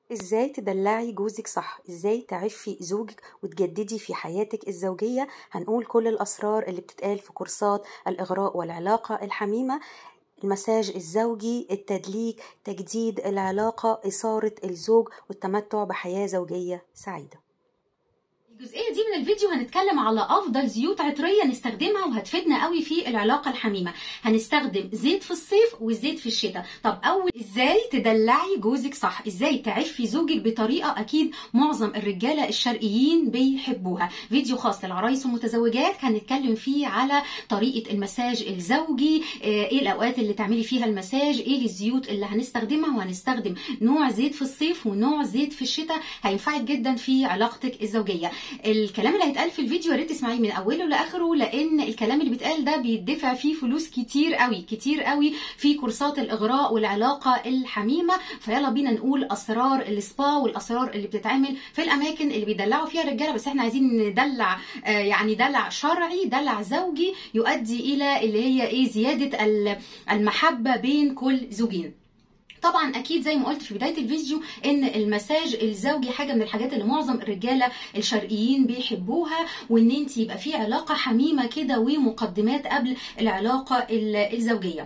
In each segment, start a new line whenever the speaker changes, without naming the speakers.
ازاي تدلعي جوزك صح ازاي تعفي زوجك وتجددي في حياتك الزوجية هنقول كل الأسرار اللي بتتقال في كورسات الإغراء والعلاقة الحميمة المساج الزوجي التدليك تجديد العلاقة إثارة الزوج والتمتع بحياة زوجية سعيدة
الجزئيه دي من الفيديو هنتكلم على افضل زيوت عطريه نستخدمها وهتفيدنا قوي في العلاقه الحميمه هنستخدم زيت في الصيف وزيت في الشتاء طب اول ازاي تدلعي جوزك صح ازاي تعفي زوجك بطريقه اكيد معظم الرجاله الشرقيين بيحبوها فيديو خاص للعرايس والمتزوجات هنتكلم فيه على طريقه المساج الزوجي ايه الاوقات اللي تعملي فيها المساج ايه الزيوت اللي هنستخدمها وهنستخدم نوع زيت في الصيف ونوع زيت في الشتاء هينفعك جدا في علاقتك الزوجيه الكلام اللي هيتقال في الفيديو يا ريت تسمعيه من اوله لاخره لان الكلام اللي بيتقال ده بيدفع فيه فلوس كتير قوي كتير قوي في كورسات الاغراء والعلاقه الحميمه فيلا بينا نقول اسرار السبا والاسرار اللي بتتعمل في الاماكن اللي بيدلعوا فيها الرجاله بس احنا عايزين ندلع آه يعني دلع شرعي دلع زوجي يؤدي الى اللي هي ايه زياده المحبه بين كل زوجين طبعا اكيد زي ما قلت في بدايه الفيديو ان المساج الزوجي حاجه من الحاجات اللي معظم الرجاله الشرقيين بيحبوها وان انت يبقى في علاقه حميمه كده ومقدمات قبل العلاقه الزوجيه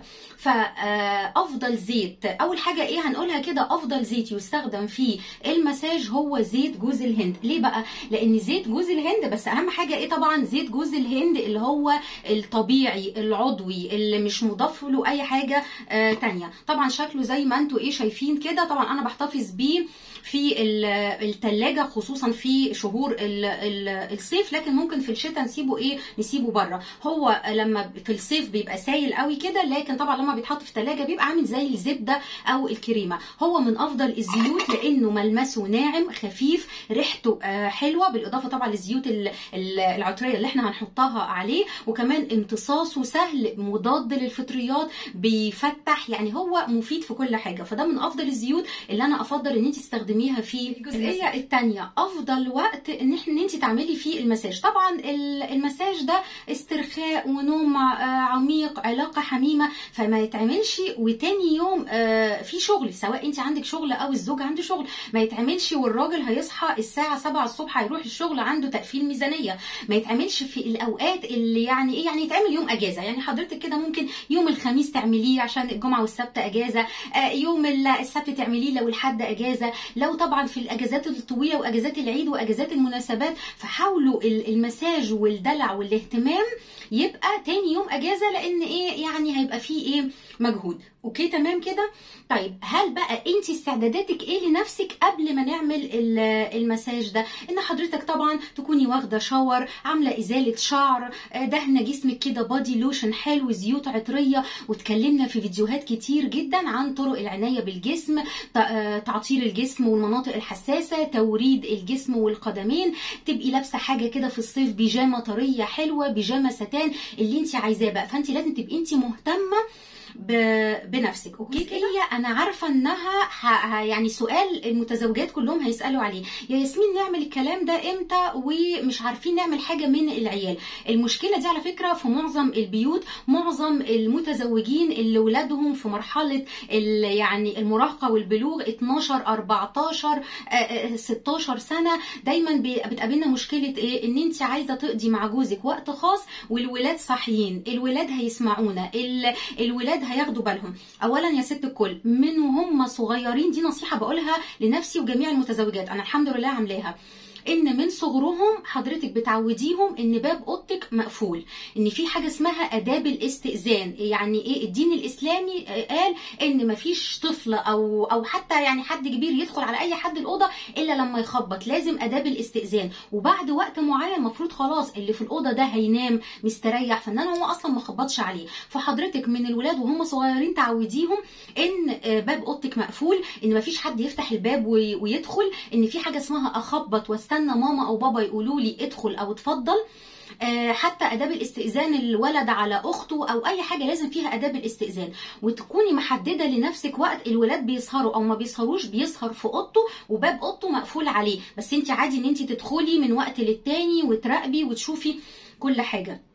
فافضل زيت اول حاجه ايه هنقولها كده افضل زيت يستخدم في المساج هو زيت جوز الهند ليه بقى لان زيت جوز الهند بس اهم حاجه ايه طبعا زيت جوز الهند اللي هو الطبيعي العضوي اللي مش مضاف له اي حاجه آه تانية طبعا شكله زي ما انتوا ايه شايفين كده طبعا انا بحتفظ بيه في الثلاجه خصوصا في شهور ال ال الصيف لكن ممكن في الشتاء نسيبه ايه نسيبه بره هو لما في الصيف بيبقى سايل قوي كده لكن طبعا لما بيتحط في الثلاجه بيبقى عامل زي الزبده او الكريمه هو من افضل الزيوت لانه ملمسه ناعم خفيف ريحته حلوه بالاضافه طبعا للزيوت العطريه اللي احنا هنحطها عليه وكمان امتصاصه سهل مضاد للفطريات بيفتح يعني هو مفيد في كل حاجه فده من افضل الزيوت اللي انا افضل ان انت تستخدميها في الجزئيه الثانيه افضل وقت ان ان انت تعملي فيه المساج طبعا المساج ده استرخاء ونوم عميق علاقه حميمه فما يتعملش وتاني يوم في شغل سواء انت عندك شغل او الزوج عنده شغل ما يتعملش والراجل هيصحى الساعه 7 الصبح هيروح الشغل عنده تقفيل ميزانيه ما يتعملش في الاوقات اللي يعني ايه يعني يتعمل يوم اجازه يعني حضرتك كده ممكن يوم الخميس تعمليه عشان الجمعه والسبت اجازه يوم السبت تعمليه لو الحد اجازه لو طبعا في الاجازات الطويله واجازات العيد واجازات المناسبات فحاولوا المساج والدلع والاهتمام يبقى تاني يوم اجازه لان ايه يعني هيبقى فيه ايه مجهود اوكي تمام كده طيب هل بقى انت استعداداتك ايه لنفسك قبل ما نعمل المساج ده ان حضرتك طبعا تكوني واخده شاور عامله ازاله شعر دهنه جسمك كده بادي لوشن حلو زيوت عطريه واتكلمنا في فيديوهات كتير جدا عن طرق العنايه بالجسم تعطير الجسم والمناطق الحساسه توريد الجسم والقدمين تبقي لابسه حاجه كده في الصيف بيجامه طريه حلوه بيجامه ستان اللي انت عايزاه بقى فانت لازم تبقي انت مهتمه بنفسك اوكي هي انا عارفه انها ح... يعني سؤال المتزوجات كلهم هيسالوا عليه يا ياسمين نعمل الكلام ده امتى ومش عارفين نعمل حاجه من العيال المشكله دي على فكره في معظم البيوت معظم المتزوجين اللي ولادهم في مرحله ال... يعني المراهقه والبلوغ 12 14 16 سنه دايما بتقابلنا مشكله ايه ان انت عايزه تقضي مع جوزك وقت خاص والولاد صاحيين الولاد هيسمعونا ال... الولاد هياخدوا بالهم اولا يا ست الكل من وهم صغيرين دي نصيحه بقولها لنفسي وجميع المتزوجات انا الحمد لله عاملاها ان من صغرهم حضرتك بتعوديهم ان باب اوضتك مقفول ان في حاجه اسمها اداب الاستئذان يعني ايه الدين الاسلامي قال ان مفيش طفل او او حتى يعني حد كبير يدخل على اي حد الاوضه الا لما يخبط لازم اداب الاستئذان وبعد وقت معين المفروض خلاص اللي في الاوضه ده هينام مستريح فان انا هو اصلا ما خبطش عليه فحضرتك من الولاد وهم صغيرين تعوديهم ان باب اوضتك مقفول ان مفيش حد يفتح الباب ويدخل ان في حاجه اسمها اخبط واستنى ماما او بابا يقولوا لي ادخل او اتفضل حتى اداب الاستئذان الولد على اخته او اي حاجه لازم فيها اداب الاستئذان وتكوني محدده لنفسك وقت الولاد بيسهروا او ما بيسهروش بيسهر في اوضته وباب اوضته مقفول عليه بس انت عادي ان انت تدخلي من وقت للتاني وتراقبي وتشوفي كل حاجه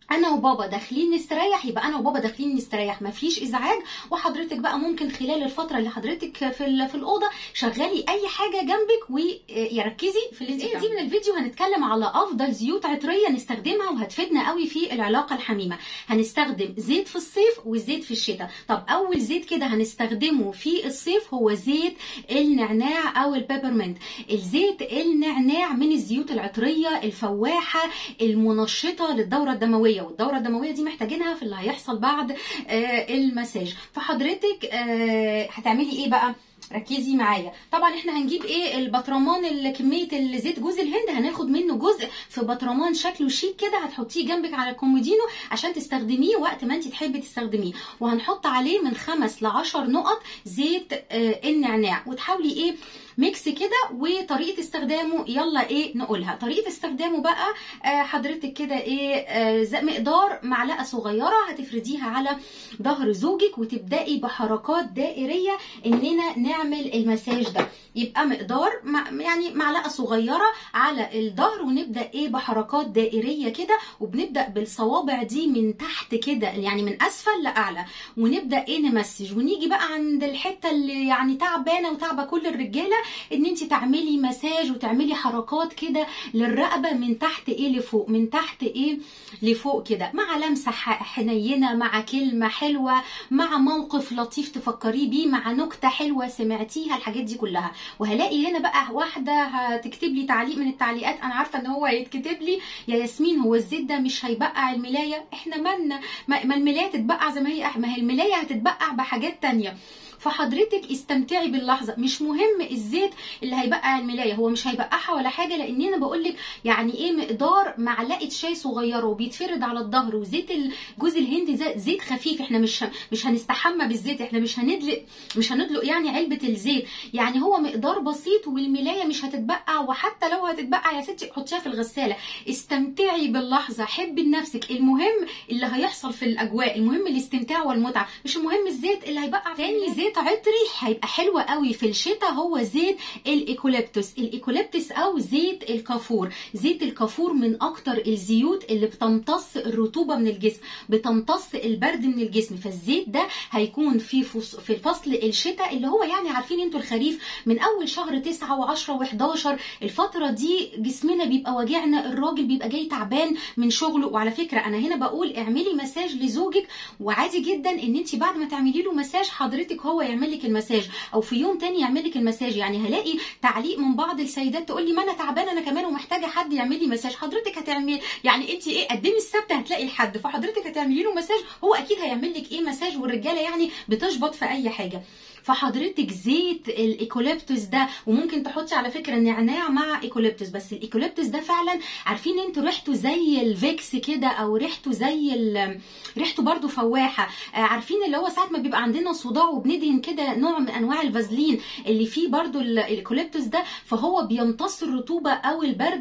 انا وبابا داخلين نستريح يبقى انا وبابا داخلين نستريح مفيش ازعاج وحضرتك بقى ممكن خلال الفتره اللي حضرتك في ال- في الاوضه شغلي اي حاجه جنبك ويركزي في اللي انت
الجزئية
دي من الفيديو هنتكلم على افضل زيوت عطريه نستخدمها وهتفيدنا قوي في العلاقه الحميمه هنستخدم زيت في الصيف وزيت في الشتاء طب اول زيت كده هنستخدمه في الصيف هو زيت النعناع او البيبرمنت الزيت النعناع من الزيوت العطريه الفواحه المنشطه للدوره الدمويه والدوره الدمويه دي محتاجينها في اللي هيحصل بعد آه، المساج فحضرتك آه، هتعملي ايه بقى ركزي معايا طبعا احنا هنجيب ايه البطرمان اللي كميه الزيت جوز الهند هناخد منه جزء في بطرمان شكله شيك كده هتحطيه جنبك على الكومودينو عشان تستخدميه وقت ما انت تحبي تستخدميه وهنحط عليه من خمس لعشر نقط زيت آه، النعناع وتحاولي ايه ميكس كده وطريقه استخدامه يلا ايه نقولها طريقه استخدامه بقى آه، حضرتك كده ايه آه، زي مقدار معلقه صغيره هتفرديها على ظهر زوجك وتبداي بحركات دائريه اننا نعمل المساج ده يبقى مقدار مع- يعني معلقه صغيره على الظهر ونبدا ايه بحركات دائريه كده وبنبدا بالصوابع دي من تحت كده يعني من اسفل لاعلى ونبدا ايه نمسج ونيجي بقى عند الحته اللي يعني تعبانه وتعبه كل الرجاله ان انت تعملي مساج وتعملي حركات كده للرقبه من تحت ايه لفوق من تحت ايه لفوق كده مع لمسه ح- حنينه مع كلمه حلوه مع موقف لطيف تفكريه بيه مع نكته حلوه سمعتيها الحاجات دي كلها وهلاقي هنا بقى واحده هتكتب لي تعليق من التعليقات انا عارفه ان هو هيتكتب لي يا ياسمين هو الزيت ده مش هيبقع الملايه احنا مالنا ما ما الملايه تتبقع زي ما هي ما هي الملايه هتتبقع بحاجات تانية فحضرتك استمتعي باللحظه مش مهم الزيت اللي هيبقع الملايه هو مش هيبقعها ولا حاجه لان انا بقول لك يعني ايه مقدار معلقه شاي صغيره وبيتفرد على الظهر وزيت ال- جوز الهند ده زيت خفيف احنا مش ه- مش هنستحمى بالزيت احنا مش هندلق مش هندلق يعني علبه الزيت يعني هو مقدار بسيط والملايه مش هتتبقع وحتى لو هتتبقع يا ستي حطيها في الغساله استمتعي باللحظه حبي لنفسك المهم اللي هيحصل في الاجواء المهم الاستمتاع والمتعه مش المهم الزيت اللي هيبقع تاني زيت عطري هيبقى حلو قوي في الشتاء هو زيت الايكوليبتوس الايكوليبتوس او زيت الكافور زيت الكافور من اكتر الزيوت اللي بتمتص الرطوبه من الجسم بتمتص البرد من الجسم فالزيت ده هيكون في فص... في فصل الشتاء اللي هو يعني عارفين انتوا الخريف من اول شهر 9 و10 و11 الفتره دي جسمنا بيبقى واجعنا الراجل بيبقى جاي تعبان من شغله وعلى فكره انا هنا بقول اعملي مساج لزوجك وعادي جدا ان انت بعد ما تعملي له مساج حضرتك هو يعمل لك المساج او في يوم تاني يعمل لك المساج يعني هلاقي تعليق من بعض السيدات تقول لي ما انا تعبانه انا كمان ومحتاجه حد يعمل لي مساج حضرتك هتعملي يعني انت ايه قدمي السبت هتلاقي الحد فحضرتك هتعملي له مساج هو اكيد هيعمل لك ايه مساج والرجاله يعني بتشبط في اي حاجه فحضرتك زيت الايكوليبتوس ده وممكن تحطي على فكره نعناع مع ايكوليبتوس بس الايكوليبتوس ده فعلا عارفين انتوا ريحته زي الفيكس كده او ريحته زي ال- ريحته برضو فواحه آه، عارفين اللي هو ساعه ما بيبقى عندنا صداع وبندهن كده نوع من انواع الفازلين اللي فيه برضو ال- الايكوليبتوس ده فهو بيمتص الرطوبه او البرد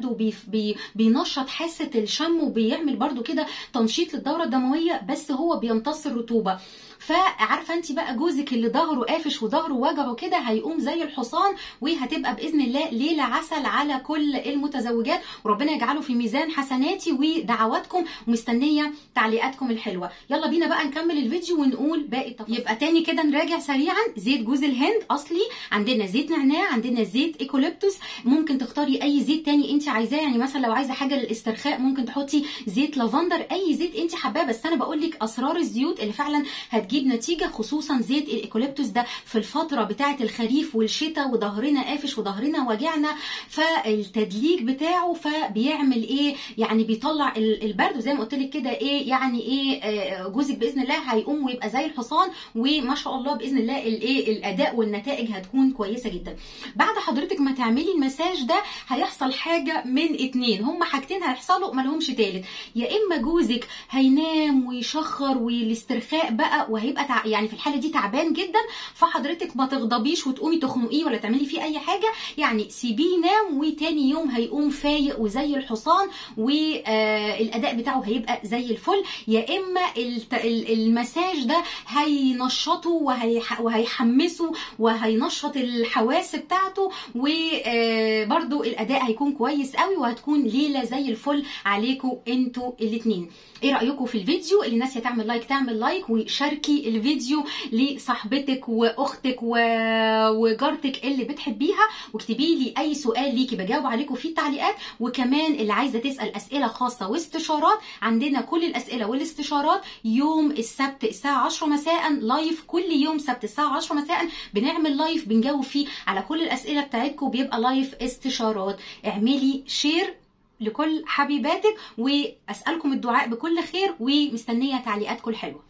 وبينشط حاسه الشم وبيعمل برضو كده تنشيط للدوره الدمويه بس هو بيمتص الرطوبه فعارفه انت بقى جوزك اللي ظهره قافش وظهره وجعه كده هيقوم زي الحصان وهتبقى باذن الله ليله عسل على كل المتزوجات وربنا يجعله في ميزان حسناتي ودعواتكم ومستنيه تعليقاتكم الحلوه يلا بينا بقى نكمل الفيديو ونقول باقي التفاصيل يبقى تاني كده نراجع سريعا زيت جوز الهند اصلي عندنا زيت نعناع عندنا زيت ايكوليبتوس ممكن تختاري اي زيت تاني انت عايزاه يعني مثلا لو عايزه حاجه للاسترخاء ممكن تحطي زيت لافندر اي زيت انت حباه بس انا بقول لك اسرار الزيوت اللي فعلا هتجيب نتيجه خصوصا زيت الايكوليبتوس ده في الفتره بتاعه الخريف والشتاء وظهرنا قافش وظهرنا واجعنا فالتدليك بتاعه فبيعمل ايه يعني بيطلع ال- البرد وزي ما قلت لك كده ايه يعني ايه آه، جوزك باذن الله هيقوم ويبقى زي الحصان وما شاء الله باذن الله الايه الاداء والنتائج هتكون كويسه جدا بعد حضرتك ما تعملي المساج ده هيحصل حاجه من اتنين هما حاجتين هيحصلوا مالهمش تالت يا اما جوزك هينام ويشخر والاسترخاء بقى وهيبقى تع... يعني في الحاله دي تعبان جدا فحضرتك ما تغضبيش وتقومي تخنقيه ولا تعملي فيه اي حاجه يعني سيبيه ينام وتاني يوم هيقوم فايق وزي الحصان والاداء بتاعه هيبقى زي الفل يا اما الت- ال- المساج ده هينشطه وهيح... وهيحمسه وهينشط الحواس بتاعته وبرده الاداء هيكون كويس قوي وهتكون ليله زي الفل عليكم انتوا الاثنين ايه رايكم في الفيديو اللي ناسيه تعمل لايك تعمل لايك وشاركي الفيديو لصاحبتك واختك و... وجارتك اللي بتحبيها واكتبي لي اي سؤال ليكي بجاوب عليكم في التعليقات وكمان اللي عايزه تسال اسئله خاصه واستشارات عندنا كل الاسئله والاستشارات يوم السبت الساعه 10 مساء لايف كل يوم سبت الساعه 10 مساء بنعمل لايف بنجاوب فيه على كل الاسئله بتاعتكم بيبقى لايف استشارات اعملي شير لكل حبيباتك واسالكم الدعاء بكل خير ومستنيه تعليقاتكم الحلوه